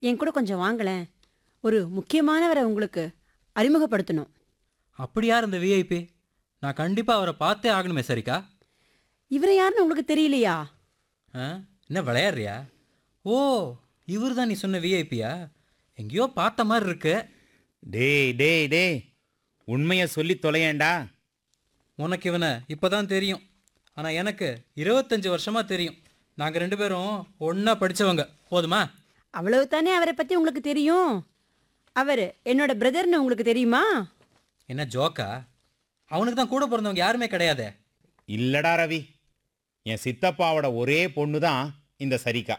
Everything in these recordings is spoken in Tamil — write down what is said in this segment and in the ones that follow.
என் கூட கொஞ்சம் வாங்களேன் ஒரு முக்கியமானவரை உங்களுக்கு அறிமுகப்படுத்தணும் அப்படி யார் இந்த விஐபி நான் கண்டிப்பாக அவரை பார்த்தே ஆகணுமே சரிக்கா இவரை யாருன்னு உங்களுக்கு தெரியலையா ஆ என்ன விளையாடுறியா ஓ இவர் தான் நீ சொன்ன விஐபியா எங்கேயோ பார்த்த மாதிரி இருக்கு டேய் டேய் டேய் உண்மையை சொல்லி தொலையேண்டா உனக்கு இவனை இப்போ தான் தெரியும் ஆனால் எனக்கு இருபத்தஞ்சு வருஷமாக தெரியும் நாங்கள் ரெண்டு பேரும் ஒன்றா படித்தவங்க போதுமா அவ்வளவு தானே அவரை பற்றி உங்களுக்கு தெரியும் அவர் என்னோட பிரதர்னு உங்களுக்கு தெரியுமா என்ன ஜோக்கா அவனுக்கு தான் கூட பிறந்தவங்க யாருமே கிடையாதே இல்லடா ரவி என் சித்தப்பாவோட ஒரே பொண்ணு தான் இந்த சரிகா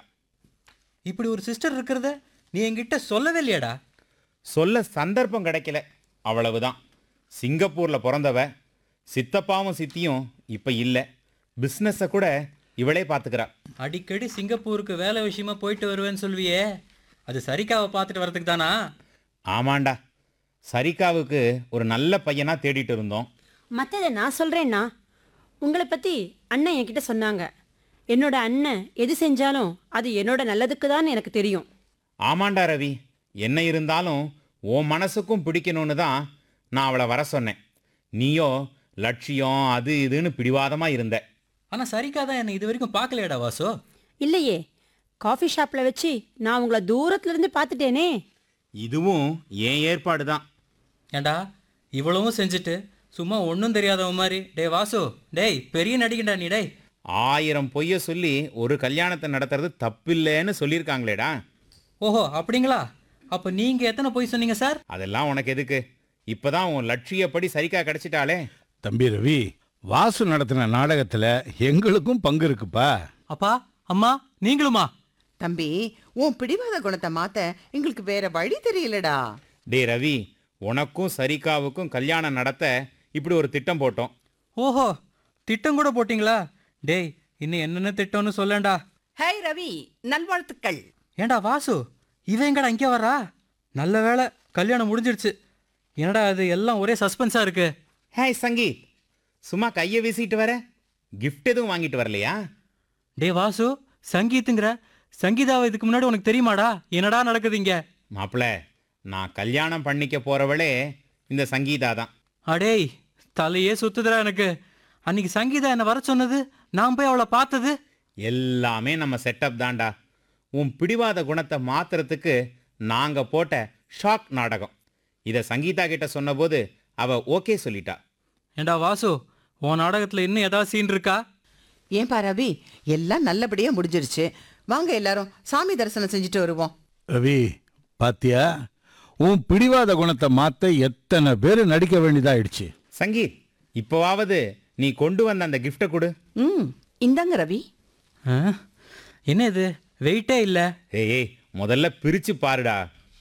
இப்படி ஒரு சிஸ்டர் இருக்கிறத நீ என்கிட்ட சொல்லவே இல்லையாடா சொல்ல சந்தர்ப்பம் கிடைக்கல அவ்வளவுதான் சிங்கப்பூரில் பிறந்தவ சித்தப்பாவும் சித்தியும் இப்போ இல்லை பிஸ்னஸை கூட இவளே பார்த்துக்கிறா அடிக்கடி சிங்கப்பூருக்கு வேலை விஷயமா போயிட்டு வருவேன்னு சொல்வியே அது சரிக்காவை பார்த்துட்டு வரதுக்கு தானா ஆமாண்டா சரிகாவுக்கு ஒரு நல்ல பையனா தேடிட்டு இருந்தோம் மற்றதை நான் சொல்கிறேன்னா உங்களை பற்றி அண்ணன் என்கிட்ட சொன்னாங்க என்னோட அண்ணன் எது செஞ்சாலும் அது என்னோட நல்லதுக்கு தான் எனக்கு தெரியும் ஆமாண்டா ரவி என்ன இருந்தாலும் உன் மனசுக்கும் பிடிக்கணும்னு தான் நான் அவளை வர சொன்னேன் நீயோ லட்சியம் அது இதுன்னு பிடிவாதமாக இருந்த ஆனால் சரிக்கா தான் என்னை இது வரைக்கும் பார்க்கலையாடா வாசு இல்லையே காஃபி ஷாப்பில் வச்சு நான் உங்களை தூரத்துலேருந்து பார்த்துட்டேனே இதுவும் என் ஏற்பாடு தான் ஏண்டா இவ்வளவும் செஞ்சுட்டு சும்மா ஒன்றும் தெரியாதவன் மாதிரி டேய் வாசு டேய் பெரிய நடிகண்டா நீ டேய் ஆயிரம் பொய்ய சொல்லி ஒரு கல்யாணத்தை நடத்துறது தப்பில்லைன்னு சொல்லியிருக்காங்களேடா ஓஹோ அப்படிங்களா அப்போ நீங்கள் எத்தனை போய் சொன்னீங்க சார் அதெல்லாம் உனக்கு எதுக்கு இப்பதான் உன் லட்சியப்படி சரிக்கா கிடைச்சிட்டாளே தம்பி ரவி வாசு நடத்தின நாடகத்துல எங்களுக்கும் பங்கு இருக்குப்பா அப்பா அம்மா நீங்களுமா தம்பி உன் பிடிவாத குணத்தை மாத்த எங்களுக்கு வேற வழி தெரியலடா டே ரவி உனக்கும் சரிகாவுக்கும் கல்யாணம் நடத்த இப்படி ஒரு திட்டம் போட்டோம் ஓஹோ திட்டம் கூட போட்டிங்களா டேய் இன்னும் என்னென்ன திட்டம்னு சொல்லேன்டா ஹாய் ரவி நல்வாழ்த்துக்கள் ஏண்டா வாசு இவன் எங்கடா இங்கே வரா நல்ல வேளை கல்யாணம் முடிஞ்சிடுச்சு என்னடா அது எல்லாம் ஒரே சஸ்பென்ஸாக இருக்கு ஹேய் சங்கீத் சும்மா கையை வீசிட்டு வர gift எதுவும் வாங்கிட்டு வரலையா டேய் வாசு சங்கீத்துங்கிற சங்கீதாவை இதுக்கு முன்னாடி உனக்கு தெரியுமாடா என்னடா நடக்குது இங்க மாப்பிள நான் கல்யாணம் பண்ணிக்க போறவளே இந்த சங்கீதா தான் அடேய் தலையே சுத்துதுடா எனக்கு அன்னைக்கு சங்கீதா என்னை வர சொன்னது நான் போய் அவளை பார்த்தது எல்லாமே நம்ம செட்டப் தான்டா உன் பிடிவாத குணத்தை மாத்துறதுக்கு நாங்க போட்ட ஷாக் நாடகம் இதை சங்கீதா கிட்ட சொன்னபோது அவ ஓகே சொல்லிட்டா ஏண்டா வாசு உன் நாடகத்தில் இன்னும் ஏதாவது சீன் இருக்கா ஏன்பா ரவி எல்லாம் நல்லபடியா முடிஞ்சிருச்சு வாங்க எல்லாரும் சாமி தரிசனம் செஞ்சுட்டு வருவோம் ரவி பாத்தியா உன் பிடிவாத குணத்தை மாத்த எத்தனை பேர் நடிக்க வேண்டியதாயிடுச்சு சங்கீத் இப்போவாவது நீ கொண்டு வந்த அந்த கிஃப்டை கொடு ம் இந்தாங்க ரவி ஆ? என்ன இது வெயிட்டே இல்லை ஏய் ஏய் முதல்ல பிரிச்சு பாருடா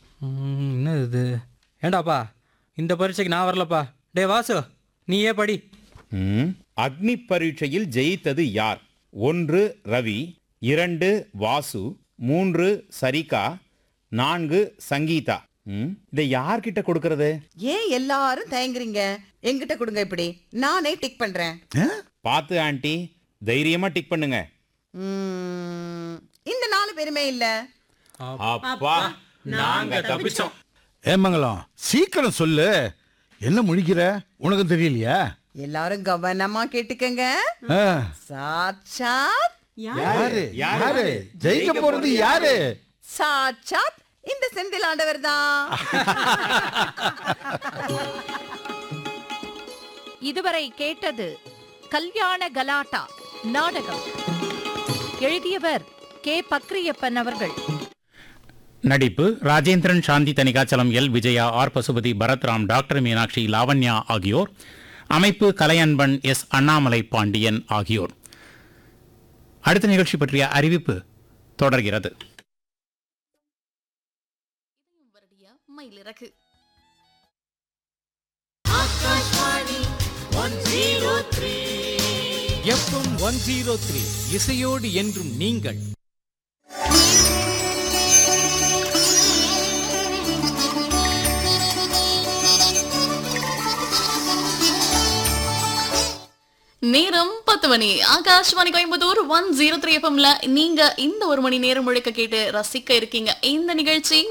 என்ன இது ஏண்டாப்பா இந்த பரீட்சைக்கு நான் வரலப்பா டே வாசு நீயே படி ம். அக்னி பரீட்சையில் ஜெயித்தது யார் ஒன்று ரவி இரண்டு வாசு மூன்று சரிகா நான்கு சங்கீதா ம், இதை யார்கிட்ட கொடுக்கறது ஏன் எல்லாரும் தயங்குறீங்க என்கிட்ட கொடுங்க இப்படி நானே டிக் பண்றேன் பார்த்து ஆண்டி தைரியமா டிக் பண்ணுங்க ம், இந்த நாலு பேருமே இல்ல அப்பா நாங்க தப்பிச்சோம் ஏமங்கலம் சீக்கிரம் சொல்லு என்ன முழிக்கிற உனக்கு தெரியலையா எல்லாரும் கவனமா கேட்டுக்கங்க ஆ, சாட்சாத் யாரு யாரு ஜெயிக்க போறது யாரு சாட்சாத் இந்த செந்தில் ஆண்டவர் தான் இதுவரை கேட்டது கல்யாண கலாட்டா நாடகம் எழுதியவர் கே பக்ரியப்பன் அவர்கள் நடிப்பு Rajendran Shanthi Thanigachalam L Vijaya R Pasupathi Bharathram doctor Meenakshi Lavanya ஆகியோர் அமைப்பு கலையன்பன் எஸ் அண்ணாமலை பாண்டியன் ஆகியோர் அடுத்த நிகழ்ச்சி பற்றிய அறிவிப்பு தொடர்கிறது மயிலிறகு எஃப்எம் ஒன் ஜீரோ த்ரீ இசையோடு என்றும் நீங்கள் நேரம் பத்து பத்து மணி Akashvani Coimbatore one zero three எஃப்எம்ல நீங்க இந்த ஒரு மணி நேரம் முழுக்க கேட்டு ரசிக்க இருக்கீங்க இந்த நிகழ்ச்சி